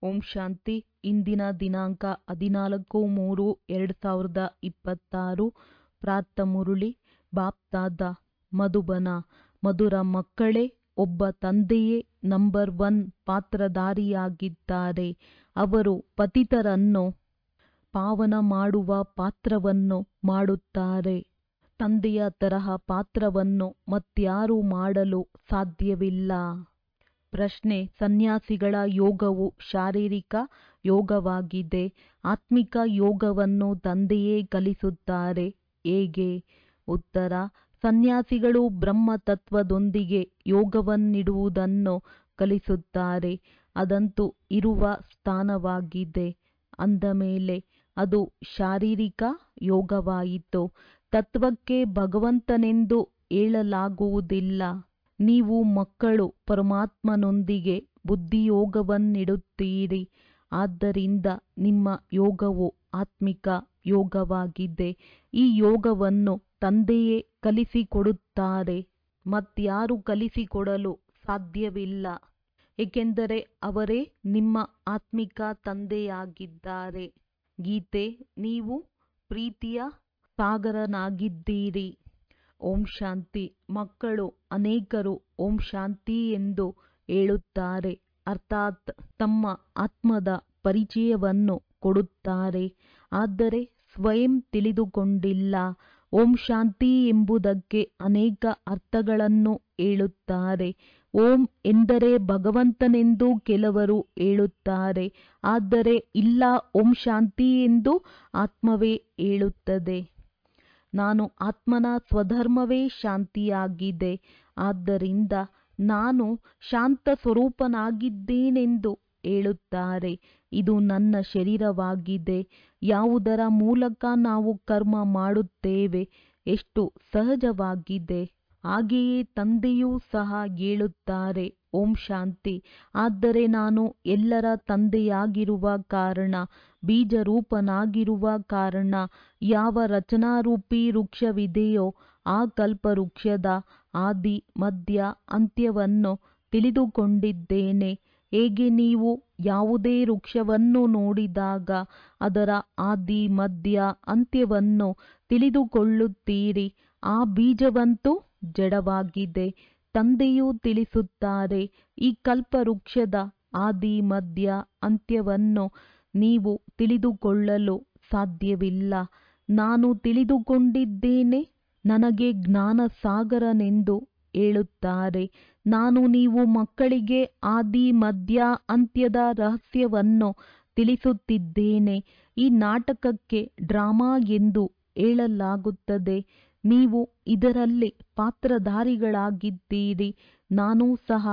ಓಂ ಶಾಂತಿ ಇಂದಿನ ದಿನಾಂಕ ಹದಿನಾಲ್ಕು ಮೂರು ಎರಡು ಸಾವಿರದ ಇಪ್ಪತ್ತಾರು ಪ್ರಾರ್ಥ ಮುರುಳಿ ಬಾಪ್ತಾದ ಮಧುಬನ ಮಧುರ ಮಕ್ಕಳೇ ಒಬ್ಬ ತಂದೆಯೇ ನಂಬರ್ ಒನ್ ಪಾತ್ರಧಾರಿಯಾಗಿದ್ದಾರೆ ಅವರು ಪತಿತರನ್ನು ಪಾವನ ಮಾಡುವ ಪಾತ್ರವನ್ನು ಮಾಡುತ್ತಾರೆ ತಂದೆಯ ತರಹ ಪಾತ್ರವನ್ನು ಮತ್ಯಾರೂ ಮಾಡಲು ಸಾಧ್ಯವಿಲ್ಲ ಪ್ರಶ್ನೆ ಸನ್ಯಾಸಿಗಳ ಯೋಗವು ಶಾರೀರಿಕ ಯೋಗವಾಗಿದೆ ಆತ್ಮಿಕ ಯೋಗವನ್ನು ತಂದೆಯೇ ಕಲಿಸುತ್ತಾರೆ ಹೇಗೆ ಉತ್ತರ ಸನ್ಯಾಸಿಗಳು ಬ್ರಹ್ಮ ತತ್ವದೊಂದಿಗೆ ಯೋಗವನ್ನಿಡುವುದನ್ನು ಕಲಿಸುತ್ತಾರೆ ಅದಂತೂ ಇರುವ ಸ್ಥಾನವಾಗಿದೆ ಅಂದ ಮೇಲೆ ಅದು ಶಾರೀರಿಕ ಯೋಗವಾಯಿತು ತತ್ವಕ್ಕೆ ಭಗವಂತನೆಂದು ಹೇಳಲಾಗುವುದಿಲ್ಲ ನೀವು ಮಕ್ಕಳು ಪರಮಾತ್ಮನೊಂದಿಗೆ ಬುದ್ಧಿಯೋಗವನ್ನಿಡುತ್ತೀರಿ ಆದ್ದರಿಂದ ನಿಮ್ಮ ಯೋಗವು ಆತ್ಮಿಕ ಯೋಗವಾಗಿದೆ ಈ ಯೋಗವನ್ನು ತಂದೆಯೇ ಕಲಿಸಿಕೊಡುತ್ತಾರೆ ಮತ್ಯಾರು ಕಲಿಸಿಕೊಡಲು ಸಾಧ್ಯವಿಲ್ಲ ಏಕೆಂದರೆ ಅವರೇ ನಿಮ್ಮ ಆತ್ಮಿಕ ತಂದೆಯಾಗಿದ್ದಾರೆ ಗೀತೆ ನೀವು ಪ್ರೀತಿಯ ಸಾಗರನಾಗಿದ್ದೀರಿ ಓಂ ಶಾಂತಿ ಮಕ್ಕಳು ಅನೇಕರು ಓಂ ಶಾಂತಿ ಎಂದು ಹೇಳುತ್ತಾರೆ ಅರ್ಥಾತ್ ತಮ್ಮ ಆತ್ಮದ ಪರಿಚಯವನ್ನು ಕೊಡುತ್ತಾರೆ ಆದರೆ ಸ್ವಯಂ ತಿಳಿದುಕೊಂಡಿಲ್ಲ ಓಂ ಶಾಂತಿ ಎಂಬುದಕ್ಕೆ ಅನೇಕ ಅರ್ಥಗಳನ್ನು ಹೇಳುತ್ತಾರೆ ಓಂ ಎಂದರೆ ಭಗವಂತನೆಂದು ಕೆಲವರು ಹೇಳುತ್ತಾರೆ ಆದರೆ ಇಲ್ಲ ಓಂ ಶಾಂತಿ ಎಂದು ಆತ್ಮವೇ ಹೇಳುತ್ತದೆ ನಾನು ಆತ್ಮನ ಸ್ವಧರ್ಮವೇ ಶಾಂತಿಯಾಗಿದೆ ಆದ್ದರಿಂದ ನಾನು ಶಾಂತ ಸ್ವರೂಪನಾಗಿದ್ದೇನೆಂದು ಹೇಳುತ್ತಾರೆ ಇದು ನನ್ನ ಶರೀರವಾಗಿದೆ ಯಾವುದರ ಮೂಲಕ ನಾವು ಕರ್ಮ ಮಾಡುತ್ತೇವೆ ಎಷ್ಟು ಸಹಜವಾಗಿದೆ ಹಾಗೆಯೇ ತಂದೆಯೂ ಸಹ ಹೇಳುತ್ತಾರೆ ಓಂ ಶಾಂತಿ ಆದರೆ ನಾನು ಎಲ್ಲರ ತಂದೆಯಾಗಿರುವ ಕಾರಣ ಬೀಜರೂಪನಾಗಿರುವ ಕಾರಣ ಯಾವ ರಚನಾರೂಪಿ ವೃಕ್ಷವಿದೆಯೋ ಆ ಕಲ್ಪವೃಕ್ಷದ ಆದಿ ಮಧ್ಯ ಅಂತ್ಯವನ್ನು ತಿಳಿದುಕೊಂಡಿದ್ದೇನೆ ಹೇಗೆ ನೀವು ಯಾವುದೇ ವೃಕ್ಷವನ್ನು ನೋಡಿದಾಗ ಅದರ ಆದಿ ಮಧ್ಯ ಅಂತ್ಯವನ್ನು ತಿಳಿದುಕೊಳ್ಳುತ್ತೀರಿ ಆ ಬೀಜವಂತೂ ಜಡವಾಗಿದೆ ತಂದೆಯೂ ತಿಳಿಸುತ್ತಾರೆ ಈ ಕಲ್ಪವೃಕ್ಷದ ಆದಿ ಮಧ್ಯ ಅಂತ್ಯವನ್ನು ನೀವು ತಿಳಿದುಕೊಳ್ಳಲು ಸಾಧ್ಯವಿಲ್ಲ ನಾನು ತಿಳಿದುಕೊಂಡಿದ್ದೇನೆ ನನಗೆ ಜ್ಞಾನ ಸಾಗರನೆಂದು ಹೇಳುತ್ತಾರೆ ನಾನು ನೀವು ಮಕ್ಕಳಿಗೆ ಆದಿ ಮಧ್ಯ ಅಂತ್ಯದ ರಹಸ್ಯವನ್ನು ತಿಳಿಸುತ್ತಿದ್ದೇನೆ ಈ ನಾಟಕಕ್ಕೆ ಡ್ರಾಮಾ ಎಂದು ಹೇಳಲಾಗುತ್ತದೆ ನೀವು ಇದರಲ್ಲಿ ಪಾತ್ರಧಾರಿಗಳಾಗಿದ್ದೀರಿ ನಾನೂ ಸಹ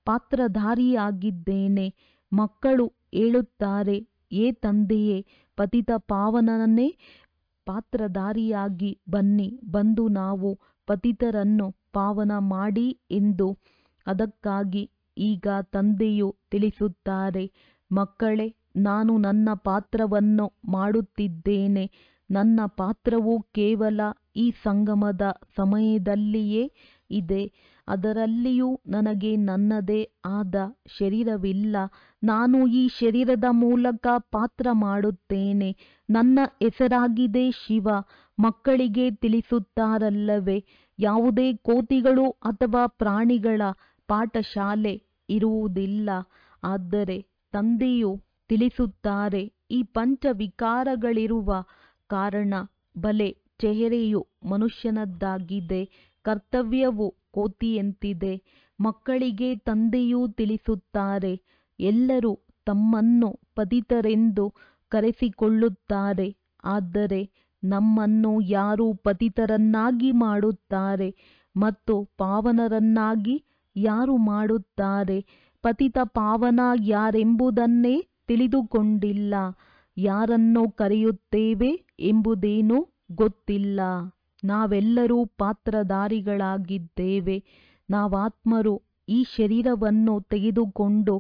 ಪಾತ್ರಧಾರಿಯಾಗಿದ್ದೇನೆ ಮಕ್ಕಳು ಹೇಳುತ್ತಾರೆ ಏ ತಂದೆಯೇ ಪತಿತ ಪಾವನನೇ ಪಾತ್ರಧಾರಿಯಾಗಿ ಬನ್ನಿ ಬಂದು ನಾವು ಪತಿತರನ್ನು ಪಾವನ ಮಾಡಿ ಎಂದು ಅದಕ್ಕಾಗಿ ಈಗ ತಂದೆಯು ತಿಳಿಸುತ್ತಾರೆ ಮಕ್ಕಳೇ ನಾನು ನನ್ನ ಪಾತ್ರವನ್ನು ಮಾಡುತ್ತಿದ್ದೇನೆ ನನ್ನ ಪಾತ್ರವು ಕೇವಲ ಈ ಸಂಗಮದ ಸಮಯದಲ್ಲಿಯೇ ಇದೆ ಅದರಲ್ಲಿಯೂ ನನಗೆ ನನ್ನದೇ ಆದ ಶರೀರವಿಲ್ಲ ನಾನು ಈ ಶರೀರದ ಮೂಲಕ ಪಾತ್ರ ಮಾಡುತ್ತೇನೆ ನನ್ನ ಹೆಸರಾಗಿದೆ ಶಿವ ಮಕ್ಕಳಿಗೆ ತಿಳಿಸುತ್ತಾರಲ್ಲವೇ ಯಾವುದೇ ಕೋತಿಗಳು ಅಥವಾ ಪ್ರಾಣಿಗಳ ಪಾಠಶಾಲೆ ಇರುವುದಿಲ್ಲ ಆದರೆ ತಂದೆಯು ತಿಳಿಸುತ್ತಾರೆ ಈ ಪಂಚವಿಕಾರಗಳಿರುವ ಕಾರಣ ಬಲೆ ಚೆಹರೆಯು ಮನುಷ್ಯನದ್ದಾಗಿದೆ ಕರ್ತವ್ಯವು ಕೋತಿಯಂತಿದೆ ಮಕ್ಕಳಿಗೆ ತಂದೆಯೂ ತಿಳಿಸುತ್ತಾರೆ ಎಲ್ಲರೂ ತಮ್ಮನ್ನು ಪತಿತರೆಂದು ಕರೆಸಿಕೊಳ್ಳುತ್ತಾರೆ ಆದರೆ ನಮ್ಮನ್ನು ಯಾರು ಪತಿತರನ್ನಾಗಿ ಮಾಡುತ್ತಾರೆ ಮತ್ತು ಪಾವನರನ್ನಾಗಿ ಯಾರು ಮಾಡುತ್ತಾರೆ ಪತಿತ ಪಾವನ ಯಾರೆಂಬುದನ್ನೇ ತಿಳಿದುಕೊಂಡಿಲ್ಲ ಯಾರನ್ನು ಕರೆಯುತ್ತೇವೆ ಎಂಬುದೇನೂ ಗೊತ್ತಿಲ್ಲ ನಾವೆಲ್ಲರೂ ಪಾತ್ರಧಾರಿಗಳಾಗಿದ್ದೇವೆ ನಾವಾತ್ಮರು ಈ ಶರೀರವನ್ನು ತೆಗೆದುಕೊಂಡು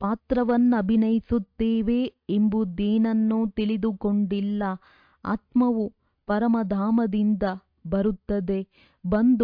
ಪಾತ್ರವನ್ನಭಿನಯಿಸುತ್ತೇವೆ ಎಂಬುದೇನನ್ನೂ ತಿಳಿದುಕೊಂಡಿಲ್ಲ ಆತ್ಮವು ಪರಮಧಾಮದಿಂದ ಬರುತ್ತದೆ ಬಂದು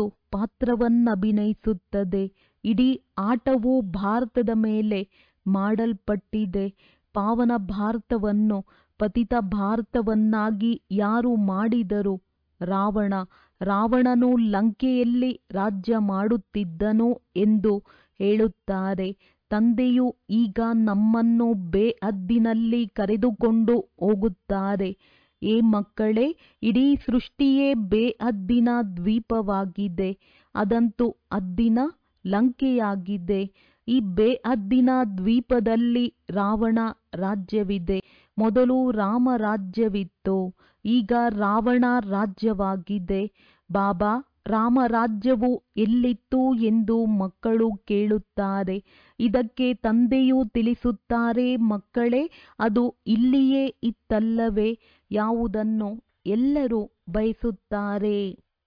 ಪಾತ್ರವನ್ನಭಿನಯಿಸುತ್ತದೆ ಇಡೀ ಆಟವು ಭಾರತದ ಮೇಲೆ ಮಾಡಲ್ಪಟ್ಟಿದೆ ಪಾವನ ಭಾರತವನ್ನು ಪತಿತ ಭಾರತವನ್ನಾಗಿ ಯಾರು ಮಾಡಿದರು ರಾವಣ ರಾವಣನು ಲಂಕೆಯಲ್ಲಿ ರಾಜ್ಯ ಮಾಡುತ್ತಿದ್ದನು ಎಂದು ಹೇಳುತ್ತಾರೆ ತಂದೆಯು ಈಗ ನಮ್ಮನ್ನು ಬೇಹದ್ದಿನಲ್ಲಿ ಕರೆದುಕೊಂಡು ಹೋಗುತ್ತಾರೆ ಏ ಮಕ್ಕಳೇ ಇಡೀ ಸೃಷ್ಟಿಯೇ ಬೇಹದ್ದಿನ ದ್ವೀಪವಾಗಿದೆ ಅದಂತೂ ಹದ್ದಿನ ಲಂಕೆಯಾಗಿದೆ ಈ ಬೇಹದ್ದಿನ ದ್ವೀಪದಲ್ಲಿ ರಾವಣ ರಾಜ್ಯವಿದೆ ಮೊದಲು ರಾಮ ರಾಜ್ಯವಿತ್ತು ಈಗ ರಾವಣ ರಾಜ್ಯವಾಗಿದೆ ಬಾಬಾ ರಾಮ ರಾಜ್ಯವು ಎಲ್ಲಿತ್ತು ಎಂದು ಮಕ್ಕಳು ಕೇಳುತ್ತಾರೆ ಇದಕ್ಕೆ ತಂದೆಯು ತಿಳಿಸುತ್ತಾರೆ ಮಕ್ಕಳೇ ಅದು ಇಲ್ಲಿಯೇ ಇತ್ತಲ್ಲವೇ ಯಾವುದನ್ನು ಎಲ್ಲರೂ ಬಯಸುತ್ತಾರೆ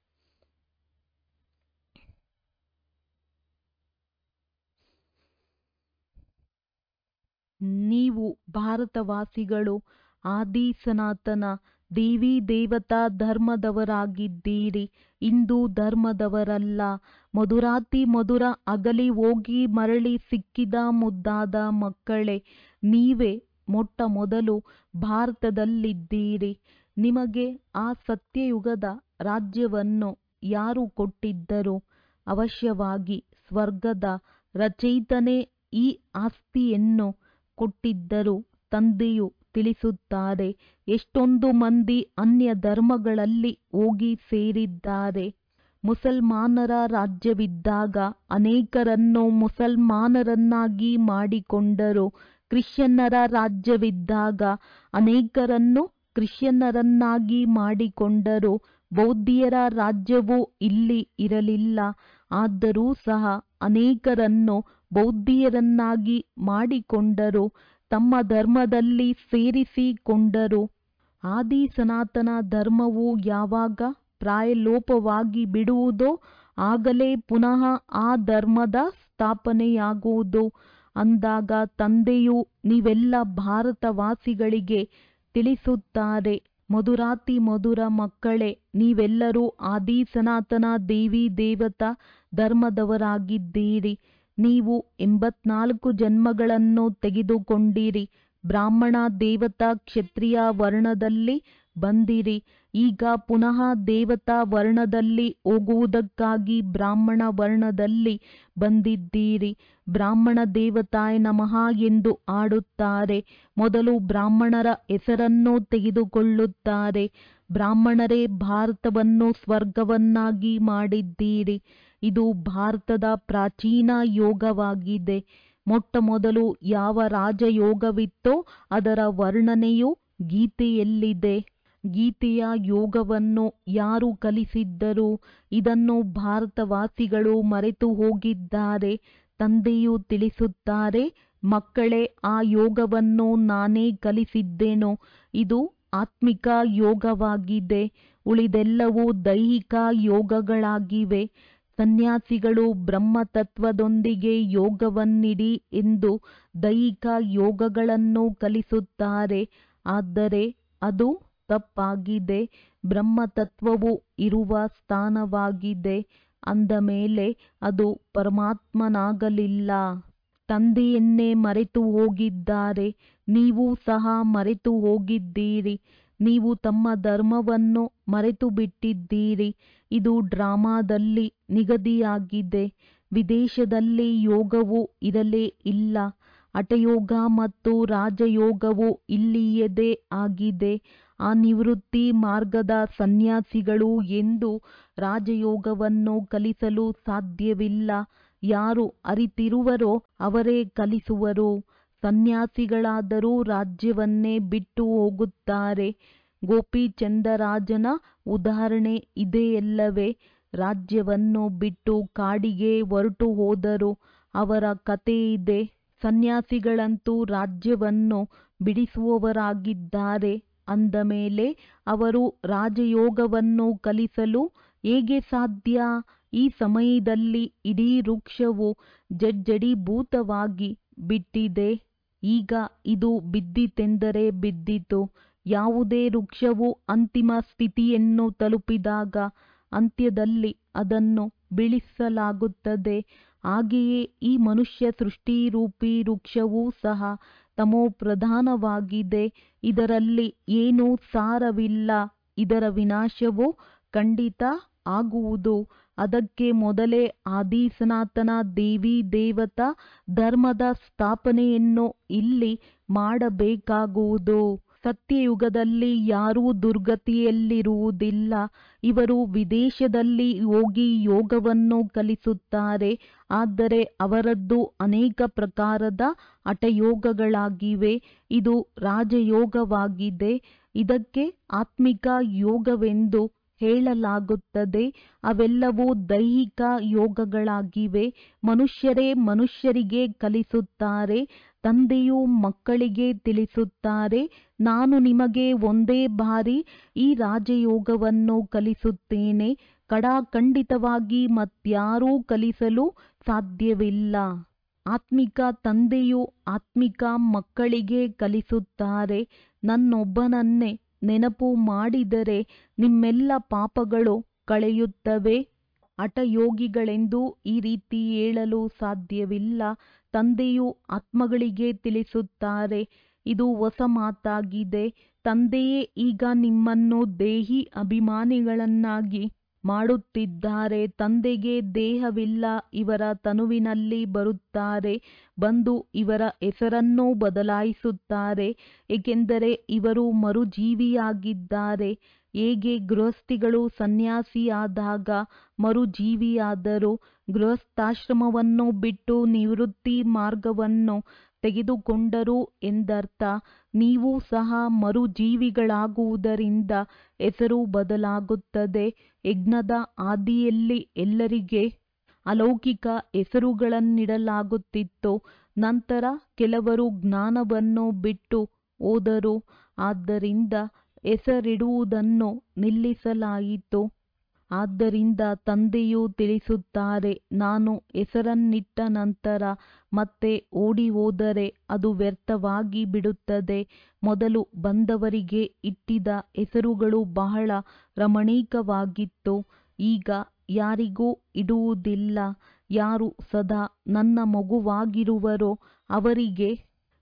ನೀವು ಭಾರತವಾಸಿಗಳು ಆದಿ ಸನಾತನ ದೇವಿ ದೇವತಾ ಧರ್ಮದವರಾಗಿದ್ದೀರಿ ಹಿಂದೂ ಧರ್ಮದವರಲ್ಲ ಮಧುರಾತಿ ಮಧುರ ಅಗಲಿ ಹೋಗಿ ಮರಳಿ ಸಿಕ್ಕಿದ ಮುದ್ದಾದ ಮಕ್ಕಳೇ ನೀವೇ ಮೊಟ್ಟ ಮೊದಲು ಭಾರತದಲ್ಲಿದ್ದೀರಿ ನಿಮಗೆ ಆ ಸತ್ಯಯುಗದ ರಾಜ್ಯವನ್ನು ಯಾರು ಕೊಟ್ಟಿದ್ದರು ಅವಶ್ಯವಾಗಿ ಸ್ವರ್ಗದ ರಚಯಿತನೇ ಈ ಆಸ್ತಿಯನ್ನು ಕೊಟ್ಟಿದ್ದರು ತಂದೆಯು ತಿಳಿಸುತ್ತಾರೆ ಎಷ್ಟೊಂದು ಮಂದಿ ಅನ್ಯ ಧರ್ಮಗಳಲ್ಲಿ ಹೋಗಿ ಸೇರಿದ್ದಾರೆ ಮುಸಲ್ಮಾನರ ರಾಜ್ಯವಿದ್ದಾಗ ಅನೇಕರನ್ನು ಮುಸಲ್ಮಾನರನ್ನಾಗಿ ಮಾಡಿಕೊಂಡರು ಕ್ರಿಶ್ಚಿಯನ್ನರ ರಾಜ್ಯವಿದ್ದಾಗ ಅನೇಕರನ್ನು ಕ್ರಿಶ್ಚಿಯನ್ನರನ್ನಾಗಿ ಮಾಡಿಕೊಂಡರು ಬೌದ್ಧಿಯರ ರಾಜ್ಯವೂ ಇಲ್ಲಿ ಇರಲಿಲ್ಲ ಆದರೂ ಸಹ ಅನೇಕರನ್ನು ಬೌದ್ಧಿಯರನ್ನಾಗಿ ಮಾಡಿಕೊಂಡರು ತಮ್ಮ ಧರ್ಮದಲ್ಲಿ ಸೇರಿಸಿಕೊಂಡರು ಆದಿ ಸನಾತನ ಧರ್ಮವು ಯಾವಾಗ ಪ್ರಾಯಲೋಪವಾಗಿ ಬಿಡುವುದೋ ಆಗಲೇ ಪುನಃ ಆ ಧರ್ಮದ ಸ್ಥಾಪನೆಯಾಗುವುದು ಅಂದಾಗ ತಂದೆಯು ನೀವೆಲ್ಲ ಭಾರತವಾಸಿಗಳಿಗೆ ತಿಳಿಸುತ್ತಾರೆ ಮಧುರಾತಿ ಮಧುರ ಮಕ್ಕಳೇ ನೀವೆಲ್ಲರೂ ಆದಿ ಸನಾತನ ದೇವಿ ದೇವತಾ ಧರ್ಮದವರಾಗಿದ್ದೀರಿ ನೀವು ಎಂಬತ್ನಾಲ್ಕು ಜನ್ಮಗಳನ್ನು ತೆಗೆದುಕೊಂಡಿರಿ ಬ್ರಾಹ್ಮಣ ದೇವತಾ ಕ್ಷತ್ರಿಯ ವರ್ಣದಲ್ಲಿ ಬಂದಿರಿ ಈಗ ಪುನಃ ದೇವತಾ ವರ್ಣದಲ್ಲಿ ಹೋಗುವುದಕ್ಕಾಗಿ ಬ್ರಾಹ್ಮಣ ವರ್ಣದಲ್ಲಿ ಬಂದಿದ್ದೀರಿ ಬ್ರಾಹ್ಮಣ ದೇವತಾಯ ನಮಃ ಎಂದು ಆಡುತ್ತಾರೆ ಮೊದಲು ಬ್ರಾಹ್ಮಣರ ಹೆಸರನ್ನು ತೆಗೆದುಕೊಳ್ಳುತ್ತಾರೆ ಬ್ರಾಹ್ಮಣರೇ ಭಾರತವನ್ನು ಸ್ವರ್ಗವನ್ನಾಗಿ ಮಾಡಿದ್ದೀರಿ ಇದು ಭಾರತದ ಪ್ರಾಚೀನ ಯೋಗವಾಗಿದೆ ಮೊಟ್ಟ ಮೊದಲು ಯಾವ ರಾಜಯೋಗವಿತ್ತೋ ಅದರ ವರ್ಣನೆಯು ಗೀತೆಯಲ್ಲಿದೆ ಗೀತೆಯ ಯೋಗವನ್ನು ಯಾರು ಕಲಿಸಿದ್ದರು ಇದನ್ನು ಭಾರತವಾಸಿಗಳು ಮರೆತು ಹೋಗಿದ್ದಾರೆ ತಂದೆಯು ತಿಳಿಸುತ್ತಾರೆ ಮಕ್ಕಳೇ ಆ ಯೋಗವನ್ನು ನಾನೇ ಕಲಿಸಿದ್ದೇನೋ ಇದು ಆತ್ಮಿಕ ಯೋಗವಾಗಿದೆ ಉಳಿದೆಲ್ಲವೂ ದೈಹಿಕ ಯೋಗಗಳಾಗಿವೆ ಸನ್ಯಾಸಿಗಳು ಬ್ರಹ್ಮತತ್ವದೊಂದಿಗೆ ಯೋಗವನ್ನಿಡಿ ಎಂದು ದೈಹಿಕ ಯೋಗಗಳನ್ನು ಕಲಿಸುತ್ತಾರೆ ಆದರೆ ಅದು ತಪ್ಪಾಗಿದೆ ಬ್ರಹ್ಮತತ್ವವು ಇರುವ ಸ್ಥಾನವಾಗಿದೆ ಅಂದ ಮೇಲೆ ಅದು ಪರಮಾತ್ಮನಾಗಲಿಲ್ಲ ತಂದೆಯನ್ನೇ ಮರೆತು ಹೋಗಿದ್ದಾರೆ ನೀವು ಸಹ ಮರೆತು ಹೋಗಿದ್ದೀರಿ ನೀವು ತಮ್ಮ ಧರ್ಮವನ್ನು ಮರೆತು ಬಿಟ್ಟಿದ್ದೀರಿ ಇದು ಡ್ರಾಮಾದಲ್ಲಿ ನಿಗದಿಯಾಗಿದೆ ವಿದೇಶದಲ್ಲಿ ಯೋಗವು ಇರಲೇ ಇಲ್ಲ ಹಠಯೋಗ ಮತ್ತು ರಾಜಯೋಗವು ಇಲ್ಲಿಯದೇ ಆಗಿದೆ ಆ ನಿವೃತ್ತಿ ಮಾರ್ಗದ ಸನ್ಯಾಸಿಗಳು ಎಂದು ರಾಜಯೋಗವನ್ನು ಕಲಿಸಲು ಸಾಧ್ಯವಿಲ್ಲ ಯಾರು ಅರಿತಿರುವರೋ ಅವರೇ ಕಲಿಸುವರು ಸನ್ಯಾಸಿಗಳಾದರೂ ರಾಜ್ಯವನ್ನೇ ಬಿಟ್ಟು ಹೋಗುತ್ತಾರೆ ಗೋಪಿಚಂದರಾಜನ ಉದಾಹರಣೆ ಇದೆಯಲ್ಲವೇ ರಾಜ್ಯವನ್ನು ಬಿಟ್ಟು ಕಾಡಿಗೆ ಹೊರಟು ಹೋದರು ಅವರ ಕತೆ ಇದೆ ಸನ್ಯಾಸಿಗಳಂತೂ ರಾಜ್ಯವನ್ನು ಬಿಡಿಸುವವರಾಗಿದ್ದಾರೆ ಅಂದ ಮೇಲೆ ಅವರು ರಾಜಯೋಗವನ್ನು ಕಲಿಸಲು ಹೇಗೆ ಸಾಧ್ಯ ಈ ಸಮಯದಲ್ಲಿ ಇಡೀ ವೃಕ್ಷವು ಜಡ್ಜಡೀಭೂತವಾಗಿ ಬಿಟ್ಟಿದೆ ಈಗ ಇದು ಬಿದ್ದಿತೆಂದರೆ ಬಿದ್ದಿತು ಯಾವುದೇ ವೃಕ್ಷವು ಅಂತಿಮ ಸ್ಥಿತಿಯನ್ನು ತಲುಪಿದಾಗ ಅಂತ್ಯದಲ್ಲಿ ಅದನ್ನು ಬೀಳಿಸಲಾಗುತ್ತದೆ ಹಾಗೆಯೇ ಈ ಮನುಷ್ಯ ಸೃಷ್ಟಿರೂಪಿ ವೃಕ್ಷವೂ ಸಹ ತಮೋ ಪ್ರಧಾನವಾಗಿದೆ ಇದರಲ್ಲಿ ಏನೂ ಸಾರವಿಲ್ಲ ಇದರ ವಿನಾಶವು ಖಂಡಿತ ಆಗುವುದು ಅದಕ್ಕೆ ಮೊದಲೇ ಆದಿ ಸನಾತನ ದೇವಿ ದೇವತಾ ಧರ್ಮದ ಸ್ಥಾಪನೆಯನ್ನು ಇಲ್ಲಿ ಮಾಡಬೇಕಾಗುವುದು ಸತ್ಯಯುಗದಲ್ಲಿ ಯಾರೂ ದುರ್ಗತಿಯಲ್ಲಿರುವುದಿಲ್ಲ ಇವರು ವಿದೇಶದಲ್ಲಿ ಹೋಗಿ ಯೋಗವನ್ನು ಕಲಿಸುತ್ತಾರೆ ಆದರೆ ಅವರದ್ದು ಅನೇಕ ಪ್ರಕಾರದ ಹಠಯೋಗಗಳಾಗಿವೆ ಇದು ರಾಜಯೋಗವಾಗಿದೆ ಇದಕ್ಕೆ ಆತ್ಮಿಕ ಯೋಗವೆಂದು ಹೇಳಲಾಗುತ್ತದೆ ಅವೆಲ್ಲವೂ ದೈಹಿಕ ಯೋಗಗಳಾಗಿವೆ ಮನುಷ್ಯರೇ ಮನುಷ್ಯರಿಗೆ ಕಲಿಸುತ್ತಾರೆ ತಂದೆಯು ಮಕ್ಕಳಿಗೆ ತಿಳಿಸುತ್ತಾರೆ ನಾನು ನಿಮಗೆ ಒಂದೇ ಬಾರಿ ಈ ರಾಜಯೋಗವನ್ನು ಕಲಿಸುತ್ತೇನೆ ಕಡಾಖಂಡಿತವಾಗಿ ಮತ್ಯಾರೂ ಕಲಿಸಲು ಸಾಧ್ಯವಿಲ್ಲ ಆತ್ಮಿಕ ತಂದೆಯು ಆತ್ಮಿಕ ಮಕ್ಕಳಿಗೆ ಕಲಿಸುತ್ತಾರೆ ನನ್ನೊಬ್ಬನನ್ನೇ ನೆನಪು ಮಾಡಿದರೆ ನಿಮ್ಮೆಲ್ಲ ಪಾಪಗಳು ಕಳೆಯುತ್ತವೆ ಹಠಯೋಗಿಗಳೆಂದು ಈ ರೀತಿ ಹೇಳಲು ಸಾಧ್ಯವಿಲ್ಲ ತಂದೆಯು ಆತ್ಮಗಳಿಗೆ ತಿಳಿಸುತ್ತಾರೆ ಇದು ಹೊಸ ಮಾತಾಗಿದೆ ತಂದೆಯೇ ಈಗ ನಿಮ್ಮನ್ನು ದೇಹಿ ಅಭಿಮಾನಿಗಳನ್ನಾಗಿ ಮಾಡುತ್ತಿದ್ದಾರೆ ತಂದೆಗೆ ದೇಹವಿಲ್ಲ ಇವರ ತನುವಿನಲ್ಲಿ ಬರುತ್ತಾರೆ ಬಂದು ಇವರ ಹೆಸರನ್ನು ಬದಲಾಯಿಸುತ್ತಾರೆ ಏಕೆಂದರೆ ಇವರು ಮರುಜೀವಿಯಾಗಿದ್ದಾರೆ ಹೇಗೆ ಗೃಹಸ್ಥಿಗಳು ಸನ್ಯಾಸಿಯಾದಾಗ ಮರುಜೀವಿಯಾದರು ಗೃಹಸ್ಥಾಶ್ರಮವನ್ನು ಬಿಟ್ಟು ನಿವೃತ್ತಿ ಮಾರ್ಗವನ್ನು ತೆಗೆದುಕೊಂಡರು ಎಂದರ್ಥ ನೀವು ಸಹ ಮರುಜೀವಿಗಳಾಗುವುದರಿಂದ ಹೆಸರು ಬದಲಾಗುತ್ತದೆ ಯಜ್ಞದ ಆದಿಯಲ್ಲಿ ಎಲ್ಲರಿಗೆ ಅಲೌಕಿಕ ಹೆಸರುಗಳನ್ನಿಡಲಾಗುತ್ತಿತ್ತು ನಂತರ ಕೆಲವರು ಜ್ಞಾನವನ್ನು ಬಿಟ್ಟು ಹೋದರು ಆದ್ದರಿಂದ ಹೆಸರಿಡುವುದನ್ನು ನಿಲ್ಲಿಸಲಾಯಿತು ಆದ್ದರಿಂದ ತಂದೆಯು ತಿಳಿಸುತ್ತಾರೆ ನಾನು ಹೆಸರನ್ನಿಟ್ಟ ನಂತರ ಮತ್ತೆ ಓಡಿ ಹೋದರೆ ಅದು ವ್ಯರ್ಥವಾಗಿ ಬಿಡುತ್ತದೆ ಮೊದಲು ಬಂದವರಿಗೆ ಇಟ್ಟಿದ್ದ ಹೆಸರುಗಳು ಬಹಳ ರಮಣೀಕವಾಗಿತ್ತು ಈಗ ಯಾರಿಗೂ ಇಡುವುದಿಲ್ಲ ಯಾರು ಸದಾ ನನ್ನ ಮಗುವಾಗಿರುವರೋ ಅವರಿಗೆ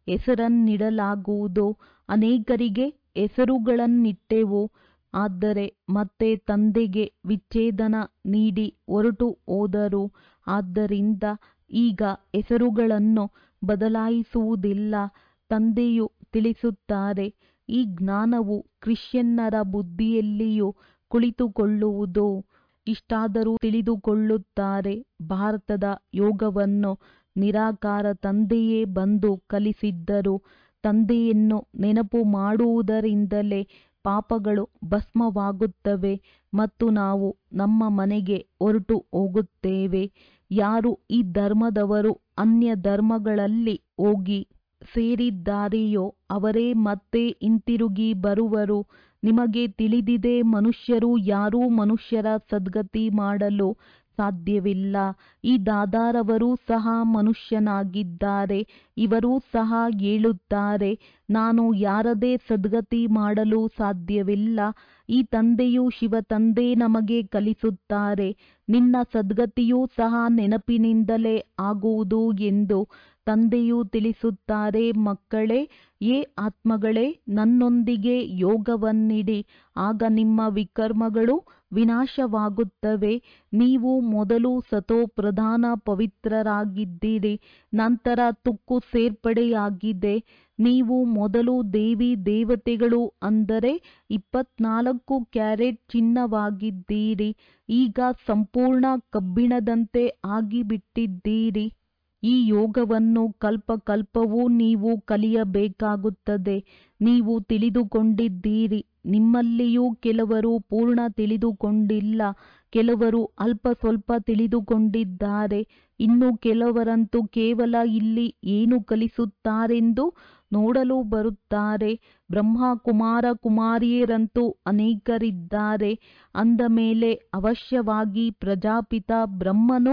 ಹೆಸರನ್ನಿಡಲಾಗುವುದು ಅನೇಕರಿಗೆ ಹೆಸರುಗಳನ್ನಿಟ್ಟೆವು ಆದರೆ ಮತ್ತೆ ತಂದೆಗೆ ವಿಚ್ಛೇದನ ನೀಡಿ ಹೊರಟು ಹೋದರು ಆದ್ದರಿಂದ ಈಗ ಹೆಸರುಗಳನ್ನು ಬದಲಾಯಿಸುವುದಿಲ್ಲ ತಂದೆಯು ತಿಳಿಸುತ್ತಾರೆ ಈ ಜ್ಞಾನವು ಕ್ರಿಶ್ಚಿಯನ್ನರ ಬುದ್ಧಿಯಲ್ಲಿಯೂ ಕುಳಿತುಕೊಳ್ಳುವುದು ಇಷ್ಟಾದರೂ ತಿಳಿದುಕೊಳ್ಳುತ್ತಾರೆ ಭಾರತದ ಯೋಗವನ್ನು ನಿರಾಕಾರ ತಂದೆಯೇ ಬಂದು ಕಲಿಸಿದ್ದರು ತಂದೆಯನ್ನು ನೆನಪು ಮಾಡುವುದರಿಂದಲೇ ಪಾಪಗಳು ಭಸ್ಮವಾಗುತ್ತವೆ ಮತ್ತು ನಾವು ನಮ್ಮ ಮನೆಗೆ ಹೊರಟು ಹೋಗುತ್ತೇವೆ ಯಾರು ಈ ಧರ್ಮದವರು ಅನ್ಯ ಧರ್ಮಗಳಲ್ಲಿ ಹೋಗಿ ಸೇರಿದ್ದಾರೆಯೋ ಅವರೇ ಮತ್ತೆ ಹಿಂತಿರುಗಿ ಬರುವರು ನಿಮಗೆ ತಿಳಿದಿದೆ ಮನುಷ್ಯರು ಯಾರೂ ಮನುಷ್ಯರ ಸದ್ಗತಿ ಮಾಡಲು ಸಾಧ್ಯವಿಲ್ಲ ಈ ದಾದಾರವರು ಸಹ ಮನುಷ್ಯನಾಗಿದ್ದಾರೆ ಇವರೂ ಸಹ ಹೇಳುತ್ತಾರೆ ನಾನು ಯಾರದೇ ಸದ್ಗತಿ ಮಾಡಲು ಸಾಧ್ಯವಿಲ್ಲ ಈ ತಂದೆಯು ಶಿವ ತಂದೆ ನಮಗೆ ಕಲಿಸುತ್ತಾರೆ ನಿನ್ನ ಸದ್ಗತಿಯೂ ಸಹ ನೆನಪಿನಿಂದಲೇ ಆಗುವುದು ಎಂದು ತಂದೆಯು ತಿಳಿಸುತ್ತಾರೆ ಮಕ್ಕಳೇ ಏ ಆತ್ಮಗಳೇ ನನ್ನೊಂದಿಗೆ ಯೋಗವನ್ನಿಡಿ ಆಗ ನಿಮ್ಮ ವಿಕರ್ಮಗಳು ವಿನಾಶವಾಗುತ್ತವೆ ನೀವು ಮೊದಲು ಸತೋ ಪ್ರಧಾನ ಪವಿತ್ರರಾಗಿದ್ದೀರಿ ನಂತರ ತುಕ್ಕು ಸೇರ್ಪಡೆಯಾಗಿದೆ ನೀವು ಮೊದಲು ದೇವಿ ದೇವತೆಗಳು ಅಂದರೆ ಇಪ್ಪತ್ನಾಲ್ಕು ಕ್ಯಾರೆಟ್ ಚಿನ್ನವಾಗಿದ್ದೀರಿ ಈಗ ಸಂಪೂರ್ಣ ಕಬ್ಬಿಣದಂತೆ ಆಗಿಬಿಟ್ಟಿದ್ದೀರಿ ಈ ಯೋಗವನ್ನು ಕಲ್ಪ ಕಲ್ಪವೂ ನೀವು ಕಲಿಯಬೇಕಾಗುತ್ತದೆ ನೀವು ತಿಳಿದುಕೊಂಡಿದ್ದೀರಿ ನಿಮ್ಮಲ್ಲಿಯೂ ಕೆಲವರು ಪೂರ್ಣ ತಿಳಿದುಕೊಂಡಿಲ್ಲ ಕೆಲವರು ಅಲ್ಪ ಸ್ವಲ್ಪ ತಿಳಿದುಕೊಂಡಿದ್ದಾರೆ ಇನ್ನು ಕೆಲವರಂತೂ ಕೇವಲ ಇಲ್ಲಿ ಏನು ಕಲಿಸುತ್ತಾರೆಂದು ನೋಡಲು ಬರುತ್ತಾರೆ ಬ್ರಹ್ಮ ಕುಮಾರ ಕುಮಾರಿಯರಂತೂ ಅನೇಕರಿದ್ದಾರೆ ಅಂದ ಮೇಲೆ ಅವಶ್ಯವಾಗಿ ಪ್ರಜಾಪಿತ ಬ್ರಹ್ಮನು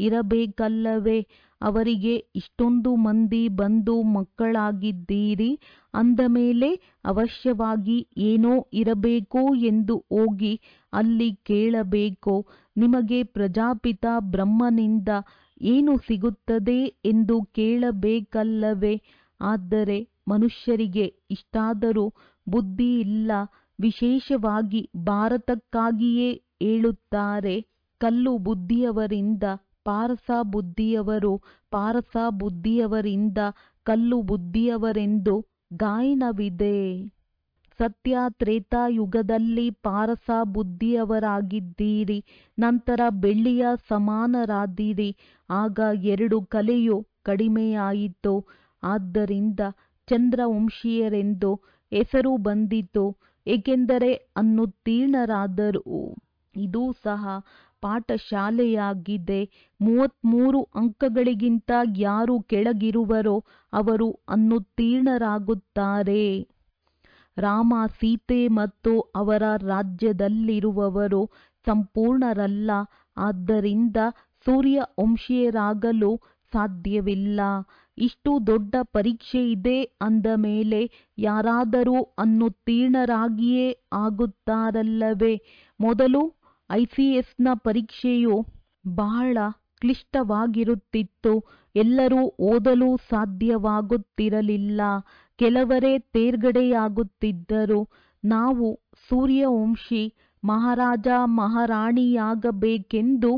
ಇರಬೇಕಲ್ಲವೇ ಅವರಿಗೆ ಇಷ್ಟೊಂದು ಮಂದಿ ಬಂದು ಮಕ್ಕಳಾಗಿದ್ದೀರಿ ಅಂದ ಮೇಲೆ ಅವಶ್ಯವಾಗಿ ಏನೋ ಇರಬೇಕು ಎಂದು ಹೋಗಿ ಅಲ್ಲಿ ಕೇಳಬೇಕು ನಿಮಗೆ ಪ್ರಜಾಪಿತ ಬ್ರಹ್ಮನಿಂದ ಏನು ಸಿಗುತ್ತದೆ ಎಂದು ಕೇಳಬೇಕಲ್ಲವೇ ಆದರೆ ಮನುಷ್ಯರಿಗೆ ಇಷ್ಟಾದರೂ ಬುದ್ಧಿ ಇಲ್ಲ ವಿಶೇಷವಾಗಿ ಭಾರತಕ್ಕಾಗಿಯೇ ಹೇಳುತ್ತಾರೆ ಕಲ್ಲು ಬುದ್ಧಿಯವರಿಂದ ಪಾರಸ ಬುದ್ಧಿಯವರು ಪಾರಸ ಬುದ್ಧಿಯವರಿಂದ ಕಲ್ಲು ಬುದ್ಧಿಯವರೆಂದು ಗಾಯನವಿದೆ ಸತ್ಯ ತ್ರೇತಾಯುಗದಲ್ಲಿ ಪಾರಸ ಬುದ್ಧಿಯವರಾಗಿದ್ದೀರಿ ನಂತರ ಬೆಳ್ಳಿಯ ಸಮಾನರಾದಿರಿ ಆಗ ಎರಡು ಕಲೆಯು ಕಡಿಮೆಯಾಯಿತು ಆದ್ದರಿಂದ ಚಂದ್ರವಂಶೀಯರೆಂದು ಹೆಸರು ಬಂದಿತು ಏಕೆಂದರೆ ಅನ್ನುತ್ತೀರ್ಣರಾದರು ಇದು ಸಹ ಪಾಠಶಾಲೆಯಾಗಿದೆ ಮೂವತ್ತ್ಮೂರು ಅಂಕಗಳಿಗಿಂತ ಯಾರು ಕೆಳಗಿರುವರೋ ಅವರು ಅನ್ನುತ್ತೀರ್ಣರಾಗುತ್ತಾರೆ ರಾಮ ಸೀತೆ ಮತ್ತು ಅವರ ರಾಜ್ಯದಲ್ಲಿರುವವರು ಸಂಪೂರ್ಣರಲ್ಲ ಆದ್ದರಿಂದ ಸೂರ್ಯ ವಂಶೀಯರಾಗಲು ಸಾಧ್ಯವಿಲ್ಲ ಇಷ್ಟು ದೊಡ್ಡ ಪರೀಕ್ಷೆ ಇದೆ ಅಂದ ಮೇಲೆ ಯಾರಾದರೂ ಅನ್ನುತ್ತೀರ್ಣರಾಗಿಯೇ ಆಗುತ್ತಾರಲ್ಲವೇ ಮೊದಲು ಐಸಿಎಸ್ನ ಪರೀಕ್ಷೆಯು ಬಹಳ ಕ್ಲಿಷ್ಟವಾಗಿರುತ್ತಿತ್ತು ಎಲ್ಲರೂ ಓದಲು ಸಾಧ್ಯವಾಗುತ್ತಿರಲಿಲ್ಲ ಕೆಲವರೇ ತೇರ್ಗಡೆಯಾಗುತ್ತಿದ್ದರು ನಾವು ಸೂರ್ಯವಂಶಿ ಮಹಾರಾಜ ಮಹಾರಾಣಿಯಾಗಬೇಕೆಂದು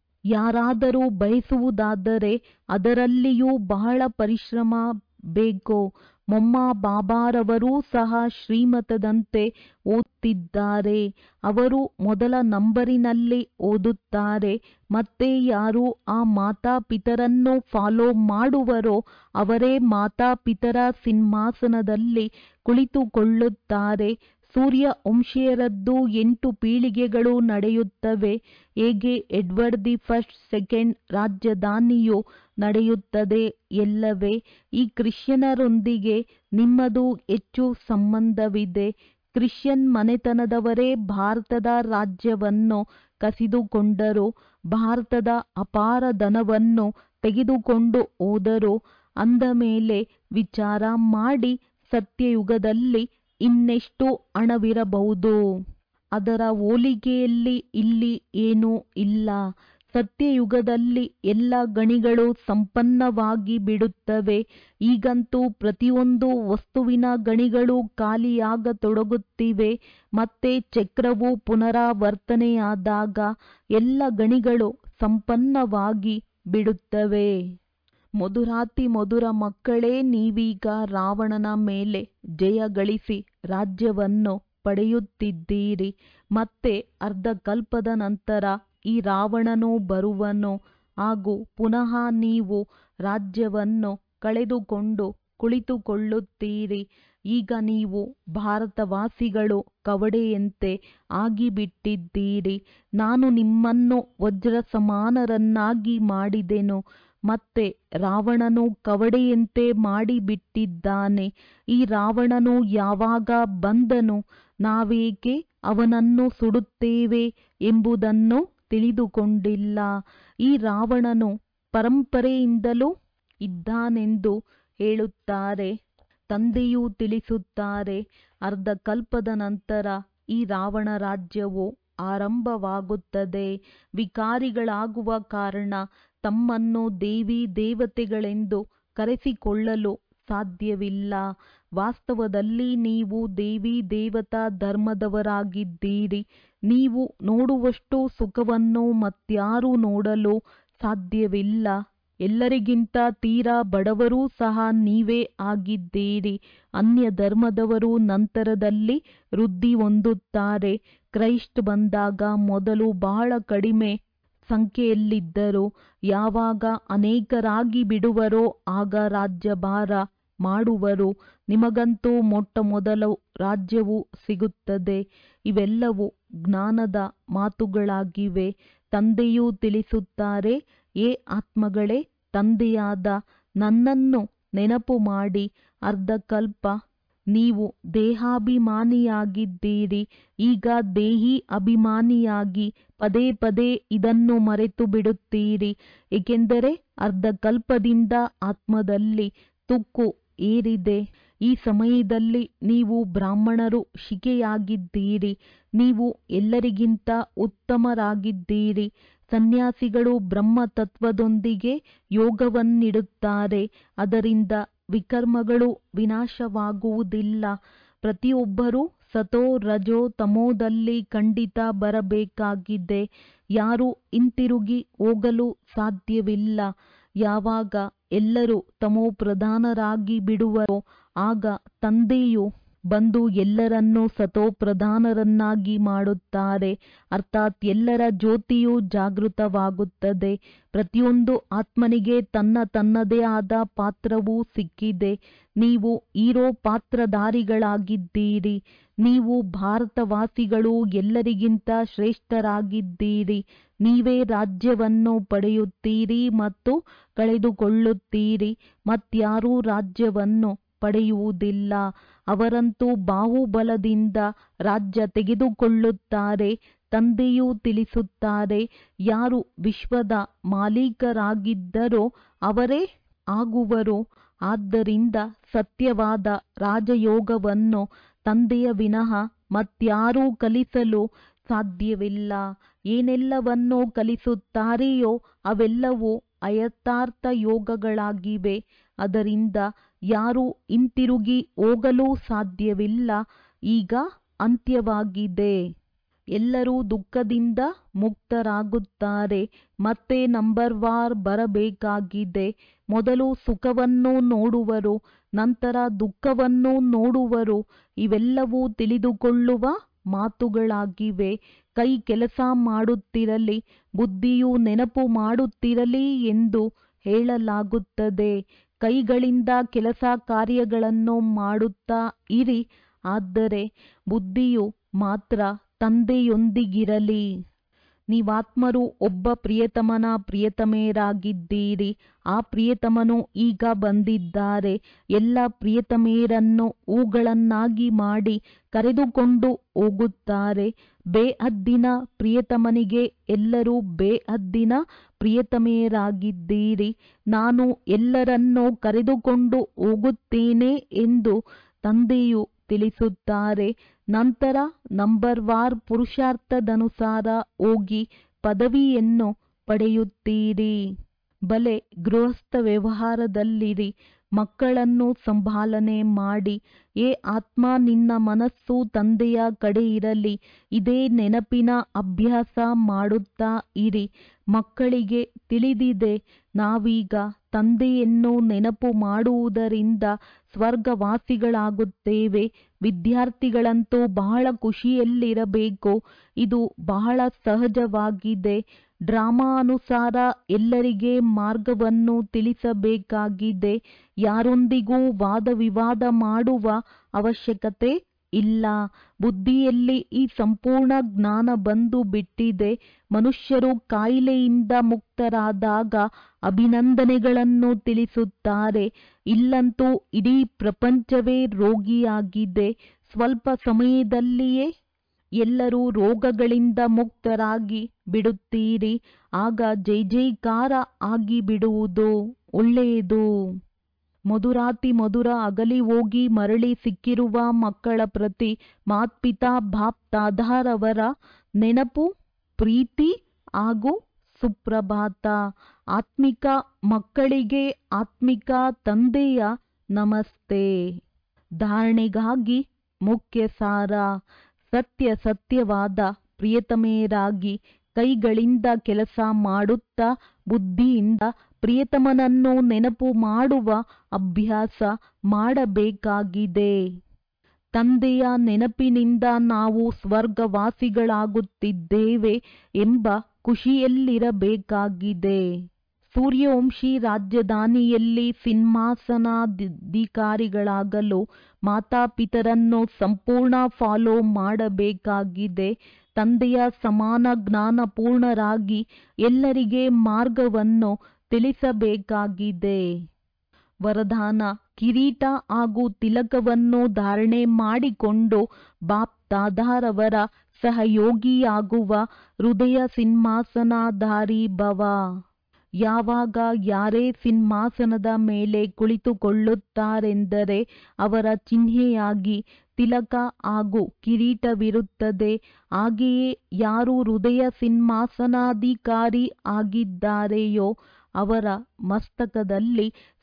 ಯಾರಾದರೂ ಬಯಸುವುದಾದರೆ ಅದರಲ್ಲಿಯೂ ಬಹಳ ಪರಿಶ್ರಮ ಬೇಕು ಮೊಮ್ಮ ಬಾಬಾರವರೂ ಸಹ ಶ್ರೀಮತದಂತೆ ಓದುತ್ತಿದ್ದಾರೆ ಅವರು ಮೊದಲ ನಂಬರಿನಲ್ಲಿ ಓದುತ್ತಾರೆ ಮತ್ತೆ ಯಾರು ಆ ಮಾತಾಪಿತರನ್ನು ಫಾಲೋ ಮಾಡುವರೋ ಅವರೇ ಮಾತಾಪಿತರ ಸಿಂಹಾಸನದಲ್ಲಿ ಕುಳಿತುಕೊಳ್ಳುತ್ತಾರೆ ಸೂರ್ಯ ವಂಶೀಯರದ್ದು ಎಂಟು ಪೀಳಿಗೆಗಳು ನಡೆಯುತ್ತವೆ ಹೇಗೆ ಎಡ್ವರ್ಡ್ ದಿ ಫಸ್ಟ್ ಸೆಕೆಂಡ್ ರಾಜಧಾನಿಯು ನಡೆಯುತ್ತದೆ ಎಲ್ಲವೇ ಈ ಕ್ರಿಶ್ಚಿಯನರೊಂದಿಗೆ ನಿಮ್ಮದು ಹೆಚ್ಚು ಸಂಬಂಧವಿದೆ ಕ್ರಿಶ್ಚಿಯನ್ ಮನೆತನದವರೇ ಭಾರತದ ರಾಜ್ಯವನ್ನು ಕಸಿದುಕೊಂಡರು ಭಾರತದ ಅಪಾರ ಧನವನ್ನು ತೆಗೆದುಕೊಂಡು ಹೋದರು ಅಂದ ಮೇಲೆ ವಿಚಾರ ಮಾಡಿ ಸತ್ಯಯುಗದಲ್ಲಿ ಇನ್ನೆಷ್ಟು ಹಣವಿರಬಹುದು ಅದರ ಹೋಲಿಕೆಯಲ್ಲಿ ಇಲ್ಲಿ ಏನೂ ಇಲ್ಲ ಸತ್ಯಯುಗದಲ್ಲಿ ಎಲ್ಲ ಗಣಿಗಳು ಸಂಪನ್ನವಾಗಿ ಬಿಡುತ್ತವೆ ಈಗಂತೂ ಪ್ರತಿಯೊಂದು ವಸ್ತುವಿನ ಗಣಿಗಳು ಖಾಲಿಯಾಗತೊಡಗುತ್ತಿವೆ ಮತ್ತೆ ಚಕ್ರವು ಪುನರಾವರ್ತನೆಯಾದಾಗ ಎಲ್ಲ ಗಣಿಗಳು ಸಂಪನ್ನವಾಗಿ ಬಿಡುತ್ತವೆ ಮಧುರಾತಿ ಮಧುರ ಮಕ್ಕಳೇ ನೀವೀಗ ರಾವಣನ ಮೇಲೆ ಜಯ ಗಳಿಸಿ ರಾಜ್ಯವನ್ನು ಪಡೆಯುತ್ತಿದ್ದೀರಿ ಮತ್ತೆ ಅರ್ಧ ಕಲ್ಪದ ನಂತರ ಈ ರಾವಣನು ಬರುವನು ಹಾಗೂ ಪುನಃ ನೀವು ರಾಜ್ಯವನ್ನು ಕಳೆದುಕೊಂಡು ಕುಳಿತುಕೊಳ್ಳುತ್ತೀರಿ ಈಗ ನೀವು ಭಾರತವಾಸಿಗಳು ಕವಡೆಯಂತೆ ಆಗಿಬಿಟ್ಟಿದ್ದೀರಿ ನಾನು ನಿಮ್ಮನ್ನು ವಜ್ರ ಸಮಾನರನ್ನಾಗಿ ಮಾಡಿದೆನು ಮತ್ತೆ ರಾವಣನು ಕವಡೆಯಂತೆ ಮಾಡಿಬಿಟ್ಟಿದ್ದಾನೆ ಈ ರಾವಣನು ಯಾವಾಗ ಬಂದನು ನಾವೇಕೆ ಅವನನ್ನು ಸುಡುತ್ತೇವೆ ಎಂಬುದನ್ನು ತಿಳಿದುಕೊಂಡಿಲ್ಲ ಈ ರಾವಣನು ಪರಂಪರೆಯಿಂದಲೂ ಇದ್ದಾನೆಂದು ಹೇಳುತ್ತಾರೆ ತಂದೆಯೂ ತಿಳಿಸುತ್ತಾರೆ ಅರ್ಧ ಕಲ್ಪದ ನಂತರ ಈ ರಾವಣ ರಾಜ್ಯವು ಆರಂಭವಾಗುತ್ತದೆ ವಿಕಾರಿಗಳಾಗುವ ಕಾರಣ ತಮ್ಮನ್ನು ದೇವಿ ದೇವತೆಗಳೆಂದು ಕರೆಸಿಕೊಳ್ಳಲು ಸಾಧ್ಯವಿಲ್ಲ ವಾಸ್ತವದಲ್ಲಿ ನೀವು ದೇವಿ ದೇವತಾ ಧರ್ಮದವರಾಗಿದ್ದೀರಿ ನೀವು ನೋಡುವಷ್ಟು ಸುಖವನ್ನು ಮತ್ಯಾರೂ ನೋಡಲು ಸಾಧ್ಯವಿಲ್ಲ ಎಲ್ಲರಿಗಿಂತ ತೀರಾ ಬಡವರೂ ಸಹ ನೀವೇ ಆಗಿದ್ದೀರಿ ಅನ್ಯ ಧರ್ಮದವರು ನಂತರದಲ್ಲಿ ವೃದ್ಧಿ ಹೊಂದುತ್ತಾರೆ ಕ್ರೈಸ್ಟ್ ಬಂದಾಗ ಮೊದಲು ಬಹಳ ಕಡಿಮೆ ಸಂಖ್ಯೆಯಲ್ಲಿದ್ದರು ಯಾವಾಗ ಅನೇಕರಾಗಿ ಬಿಡುವರೋ ಆಗ ರಾಜ್ಯಭಾರ ಮಾಡುವರು ನಿಮಗಂತೂ ಮೊಟ್ಟ ಮೊದಲು ರಾಜ್ಯವು ಸಿಗುತ್ತದೆ ಇವೆಲ್ಲವೂ ಜ್ಞಾನದ ಮಾತುಗಳಾಗಿವೆ ತಂದೆಯೂ ತಿಳಿಸುತ್ತಾರೆ ಏ ಆತ್ಮಗಳೇ ತಂದೆಯಾದ ನನ್ನನ್ನು ನೆನಪು ಮಾಡಿ ಅರ್ಧಕಲ್ಪ ನೀವು ದೇಹಾಭಿಮಾನಿಯಾಗಿದ್ದೀರಿ ಈಗ ದೇಹಿ ಅಭಿಮಾನಿಯಾಗಿ ಪದೇ ಪದೇ ಇದನ್ನು ಮರೆತು ಬಿಡುತ್ತೀರಿ ಏಕೆಂದರೆ ಅರ್ಧಕಲ್ಪದಿಂದ ಆತ್ಮದಲ್ಲಿ ತುಕ್ಕು ಏರಿದೆ ಈ ಸಮಯದಲ್ಲಿ ನೀವು ಬ್ರಾಹ್ಮಣರು ಶಿಕೆಯಾಗಿದ್ದೀರಿ ನೀವು ಎಲ್ಲರಿಗಿಂತ ಉತ್ತಮರಾಗಿದ್ದೀರಿ ಸನ್ಯಾಸಿಗಳು ಬ್ರಹ್ಮ ತತ್ವದೊಂದಿಗೆ ಯೋಗವನ್ನಿಡುತ್ತಾರೆ ಅದರಿಂದ ವಿಕರ್ಮಗಳು ವಿನಾಶವಾಗುವುದಿಲ್ಲ ಪ್ರತಿಯೊಬ್ಬರೂ ಸತೋ ರಜೋ ತಮೋದಲ್ಲಿ ಖಂಡಿತ ಬರಬೇಕಾಗಿದೆ ಯಾರು ಹಿಂತಿರುಗಿ ಹೋಗಲು ಸಾಧ್ಯವಿಲ್ಲ ಯಾವಾಗ ಎಲ್ಲರೂ ತಮೋ ಪ್ರಧಾನರಾಗಿ ಬಿಡುವರೋ ಆಗ ತಂದೆಯು ಬಂದು ಎಲ್ಲರನ್ನೂ ಸತೋ ಪ್ರಧಾನರನ್ನಾಗಿ ಮಾಡುತ್ತಾರೆ ಅರ್ಥಾತ್ ಎಲ್ಲರ ಜ್ಯೋತಿಯು ಜಾಗೃತವಾಗುತ್ತದೆ ಪ್ರತಿಯೊಂದು ಆತ್ಮನಿಗೆ ತನ್ನ ತನ್ನದೇ ಆದ ಪಾತ್ರವೂ ಸಿಕ್ಕಿದೆ ನೀವು ಹೀರೋ ಪಾತ್ರಧಾರಿಗಳಾಗಿದ್ದೀರಿ ನೀವು ಭಾರತವಾಸಿಗಳು ಎಲ್ಲರಿಗಿಂತ ಶ್ರೇಷ್ಠರಾಗಿದ್ದೀರಿ ನೀವೇ ರಾಜ್ಯವನ್ನು ಪಡೆಯುತ್ತೀರಿ ಮತ್ತು ಕಳೆದುಕೊಳ್ಳುತ್ತೀರಿ ಮತ್ಯಾರೂ ರಾಜ್ಯವನ್ನು ಪಡೆಯುವುದಿಲ್ಲ ಅವರಂತೂ ಬಾಹುಬಲದಿಂದ ರಾಜ್ಯ ತೆಗೆದುಕೊಳ್ಳುತ್ತಾರೆ ತಂದೆಯೂ ತಿಳಿಸುತ್ತಾರೆ ಯಾರು ವಿಶ್ವದ ಮಾಲೀಕರಾಗಿದ್ದರೋ ಅವರೇ ಆಗುವರು ಆದ್ದರಿಂದ ಸತ್ಯವಾದ ರಾಜಯೋಗವನ್ನು ತಂದೆಯ ವಿನಃ ಮತ್ಯಾರೂ ಕಲಿಸಲು ಸಾಧ್ಯವಿಲ್ಲ ಏನೆಲ್ಲವನ್ನೂ ಕಲಿಸುತ್ತಾರೆಯೋ ಅವೆಲ್ಲವೂ ಅಯಥಾರ್ಥ ಯೋಗಗಳಾಗಿವೆ ಅದರಿಂದ ಯಾರೂ ಹಿಂತಿರುಗಿ ಹೋಗಲೂ ಸಾಧ್ಯವಿಲ್ಲ ಈಗ ಅಂತ್ಯವಾಗಿದೆ ಎಲ್ಲರೂ ದುಃಖದಿಂದ ಮುಕ್ತರಾಗುತ್ತಾರೆ ಮತ್ತೆ ನಂಬರ್ ವಾರ್ ಬರಬೇಕಾಗಿದೆ ಮೊದಲು ಸುಖವನ್ನು ನೋಡುವರು ನಂತರ ದುಃಖವನ್ನು ನೋಡುವರು ಇವೆಲ್ಲವೂ ತಿಳಿದುಕೊಳ್ಳುವ ಮಾತುಗಳಾಗಿವೆ ಕೈ ಕೆಲಸ ಮಾಡುತ್ತಿರಲಿ ಬುದ್ಧಿಯು ನೆನಪು ಮಾಡುತ್ತಿರಲಿ ಎಂದು ಹೇಳಲಾಗುತ್ತದೆ ಕೈಗಳಿಂದ ಕೆಲಸ ಕಾರ್ಯಗಳನ್ನು ಮಾಡುತ್ತಾ ಇರಿ ಆದರೆ ಬುದ್ಧಿಯು ಮಾತ್ರ ತಂದೆಯೊಂದಿಗಿರಲಿ ನೀವಾತ್ಮರು ಒಬ್ಬ ಪ್ರಿಯತಮನ ಪ್ರಿಯತಮೆಯರಾಗಿದ್ದೀರಿ ಆ ಪ್ರಿಯತಮನು ಈಗ ಬಂದಿದ್ದಾರೆ ಎಲ್ಲ ಪ್ರಿಯತಮೆಯರನ್ನು ಹೂಗಳನ್ನಾಗಿ ಮಾಡಿ ಕರೆದುಕೊಂಡು ಹೋಗುತ್ತಾರೆ ಬೇಹದ್ದಿನ ಪ್ರಿಯತಮನಿಗೆ ಎಲ್ಲರೂ ಬೇಹದ್ದಿನ ಪ್ರಿಯತಮೆಯರಾಗಿದ್ದೀರಿ ನಾನು ಎಲ್ಲರನ್ನೂ ಕರೆದುಕೊಂಡು ಹೋಗುತ್ತೇನೆ ಎಂದು ತಂದೆಯು ತಿಳಿಸುತ್ತಾರೆ ನಂತರ ನಂಬರ್ ವಾರ್ ಪುರುಷಾರ್ಥದನುಸಾರ ಹೋಗಿ ಪದವಿಯನ್ನು ಪಡೆಯುತ್ತೀರಿ ಬಲೆ ಗೃಹಸ್ಥ ವ್ಯವಹಾರದಲ್ಲಿರಿ ಮಕ್ಕಳನ್ನು ಸಂಭಾಲನೆ ಮಾಡಿ ಏ ಆತ್ಮ ನಿನ್ನ ಮನಸ್ಸು ತಂದೆಯ ಕಡೆ ಇರಲಿ ಇದೇ ನೆನಪಿನ ಅಭ್ಯಾಸ ಮಾಡುತ್ತಾ ಇರಿ ಮಕ್ಕಳಿಗೆ ತಿಳಿದಿದೆ ನಾವೀಗ ತಂದೆಯನ್ನು ನೆನಪು ಮಾಡುವುದರಿಂದ ಸ್ವರ್ಗವಾಸಿಗಳಾಗುತ್ತೇವೆ ವಿದ್ಯಾರ್ಥಿಗಳಂತೂ ಬಹಳ ಖುಷಿಯಲ್ಲಿರಬೇಕು ಇದು ಬಹಳ ಸಹಜವಾಗಿದೆ ಡ್ರಾಮಾ ಅನುಸಾರ ಎಲ್ಲರಿಗೆ ಮಾರ್ಗವನ್ನು ತಿಳಿಸಬೇಕಾಗಿದೆ ಯಾರೊಂದಿಗೂ ವಾದ ವಿವಾದ ಮಾಡುವ ಅವಶ್ಯಕತೆ ಇಲ್ಲ ಬುದ್ಧಿಯಲ್ಲಿ ಈ ಸಂಪೂರ್ಣ ಜ್ಞಾನ ಬಂದು ಬಿಟ್ಟಿದೆ ಮನುಷ್ಯರು ಕಾಯಿಲೆಯಿಂದ ಮುಕ್ತರಾದಾಗ ಅಭಿನಂದನೆಗಳನ್ನು ತಿಳಿಸುತ್ತಾರೆ ಇಲ್ಲಂತೂ ಇಡೀ ಪ್ರಪಂಚವೇ ರೋಗಿಯಾಗಿದೆ ಸ್ವಲ್ಪ ಸಮಯದಲ್ಲಿಯೇ ಎಲ್ಲರೂ ರೋಗಗಳಿಂದ ಮುಕ್ತರಾಗಿ ಬಿಡುತ್ತೀರಿ ಆಗ ಜೈ ಜೈಕಾರ ಆಗಿ ಬಿಡುವುದು ಒಳ್ಳೆಯದು ಮಧುರಾತಿ ಮಧುರ ಅಗಲಿ ಹೋಗಿ ಮರಳಿ ಸಿಕ್ಕಿರುವ ಮಕ್ಕಳ ಪ್ರತಿ ಮಾತ್ಪಿತಾ ಬಾಪ್ ತಾದಾರವರ ನೆನಪು ಪ್ರೀತಿ ಹಾಗೂ ಸುಪ್ರಭಾತ ಆತ್ಮಿಕ ಮಕ್ಕಳಿಗೆ ಆತ್ಮಿಕ ತಂದೆಯ ನಮಸ್ತೆ ಧಾರಣೆಗಾಗಿ ಮುಖ್ಯ ಸಾರ ಸತ್ಯ ಸತ್ಯವಾದ ಪ್ರಿಯತಮೆಯರಾಗಿ ಕೈಗಳಿಂದ ಕೆಲಸ ಮಾಡುತ್ತಾ ಬುದ್ಧಿಯಿಂದ ಪ್ರಿಯತಮನನ್ನು ನೆನಪು ಮಾಡುವ ಅಭ್ಯಾಸ ಮಾಡಬೇಕಾಗಿದೆ ತಂದೆಯ ನೆನಪಿನಿಂದ ನಾವು ಸ್ವರ್ಗವಾಸಿಗಳಾಗುತ್ತಿದ್ದೇವೆ ಎಂಬ ಖುಷಿಯಲ್ಲಿರಬೇಕಾಗಿದೆ ಸೂರ್ಯವಂಶಿ ರಾಜಧಾನಿಯಲ್ಲಿ ಸಿಂಹಾಸನಾಧಿಕಾರಿಗಳಾಗಲು ಮಾತಾಪಿತರನ್ನು ಸಂಪೂರ್ಣ ಫಾಲೋ ಮಾಡಬೇಕಾಗಿದೆ ತಂದೆಯ ಸಮಾನ ಜ್ಞಾನಪೂರ್ಣರಾಗಿ ಎಲ್ಲರಿಗೆ ಮಾರ್ಗವನ್ನು ತಿಳಿಸಬೇಕಾಗಿದೆ ವರದಾನ ಕಿರೀಟ ಹಾಗೂ ತಿಲಕವನ್ನು ಧಾರಣೆ ಮಾಡಿಕೊಂಡು ಬಾಪ್ ದಾದಾರವರ ಸಹಯೋಗಿಯಾಗುವ ಹೃದಯ ಸಿಂಹಾಸನಾಧಾರಿ ಭವ ಯಾವಾಗ ಯಾರೇ ಸಿಂಹಾಸನದ ಮೇಲೆ ಕುಳಿತುಕೊಳ್ಳುತ್ತಾರೆಂದರೆ ಅವರ ಚಿಹ್ನೆಯಾಗಿ ತಿಲಕ ಹಾಗೂ ಕಿರೀಟವಿರುತ್ತದೆ ಹಾಗೆಯೇ ಯಾರು ಹೃದಯ ಸಿಂಹಾಸನಾಧಿಕಾರಿ ಆಗಿದ್ದಾರೆಯೋ ಅವರ ಮಸ್ತಕದಲ್ಲಿ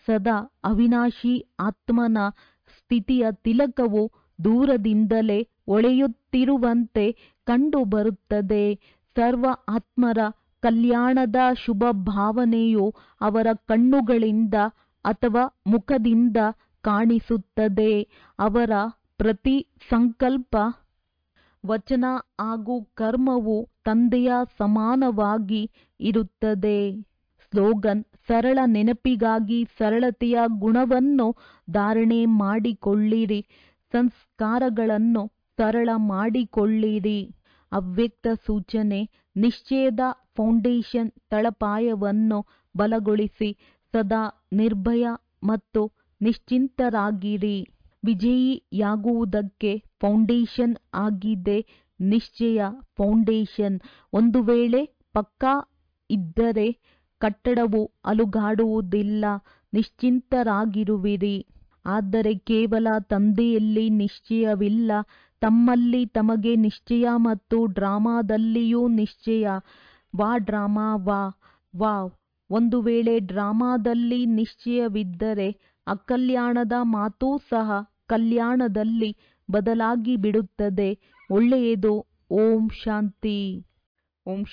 ಸದಾ ಅವಿನಾಶಿ ಆತ್ಮನ ಸ್ಥಿತಿಯ ತಿಲಕವು ದೂರದಿಂದಲೇ ಹೊಳೆಯುತ್ತಿರುವಂತೆ ಕಂಡುಬರುತ್ತದೆ ಸರ್ವ ಆತ್ಮರ ಕಲ್ಯಾಣದ ಶುಭ ಭಾವನೆಯು ಅವರ ಕಣ್ಣುಗಳಿಂದ ಅಥವಾ ಮುಖದಿಂದ ಕಾಣಿಸುತ್ತದೆ ಅವರ ಪ್ರತಿ ಸಂಕಲ್ಪ ವಚನ ಹಾಗೂ ಕರ್ಮವು ತಂದೆಯ ಸಮಾನವಾಗಿ ಇರುತ್ತದೆ ಸ್ಲೋಗನ್ ಸರಳ ನೆನಪಿಗಾಗಿ ಸರಳತೆಯ ಗುಣವನ್ನು ಧಾರಣೆ ಮಾಡಿಕೊಳ್ಳಿರಿ ಸಂಸ್ಕಾರಗಳನ್ನು ಸರಳ ಮಾಡಿಕೊಳ್ಳಿರಿ ಅವ್ಯಕ್ತ ಸೂಚನೆ ನಿಶ್ಚಯದ ಫೌಂಡೇಶನ್ ತಳಪಾಯವನ್ನು ಬಲಗೊಳಿಸಿ ಸದಾ ನಿರ್ಭಯ ಮತ್ತು ನಿಶ್ಚಿಂತರಾಗಿರಿ ವಿಜಯಿಯಾಗುವುದಕ್ಕೆ ಫೌಂಡೇಶನ್ ಆಗಿದೆ ನಿಶ್ಚಯ ಫೌಂಡೇಶನ್ ಒಂದು ವೇಳೆ ಪಕ್ಕಾ ಇದ್ದರೆ ಕಟ್ಟಡವು ಅಲುಗಾಡುವುದಿಲ್ಲ ನಿಶ್ಚಿಂತರಾಗಿರುವಿರಿ ಆದರೆ ಕೇವಲ ತಂದೆಯಲ್ಲಿ ನಿಶ್ಚಯವಿಲ್ಲ ತಮ್ಮಲ್ಲಿ ತಮಗೆ ನಿಶ್ಚಯ ಮತ್ತು ಡ್ರಾಮಾದಲ್ಲಿಯೂ ನಿಶ್ಚಯ ವಾ ಡ್ರಾಮಾ ವಾ ವಾವ್ ಒಂದು ವೇಳೆ ಡ್ರಾಮಾದಲ್ಲಿ ನಿಶ್ಚಯವಿದ್ದರೆ ಅಕಲ್ಯಾಣದ ಮಾತೂ ಸಹ ಕಲ್ಯಾಣದಲ್ಲಿ ಬದಲಾಗಿ ಬಿಡುತ್ತದೆ ಒಳ್ಳೆಯದು ಓಂ ಶಾಂತಿ ಓಂ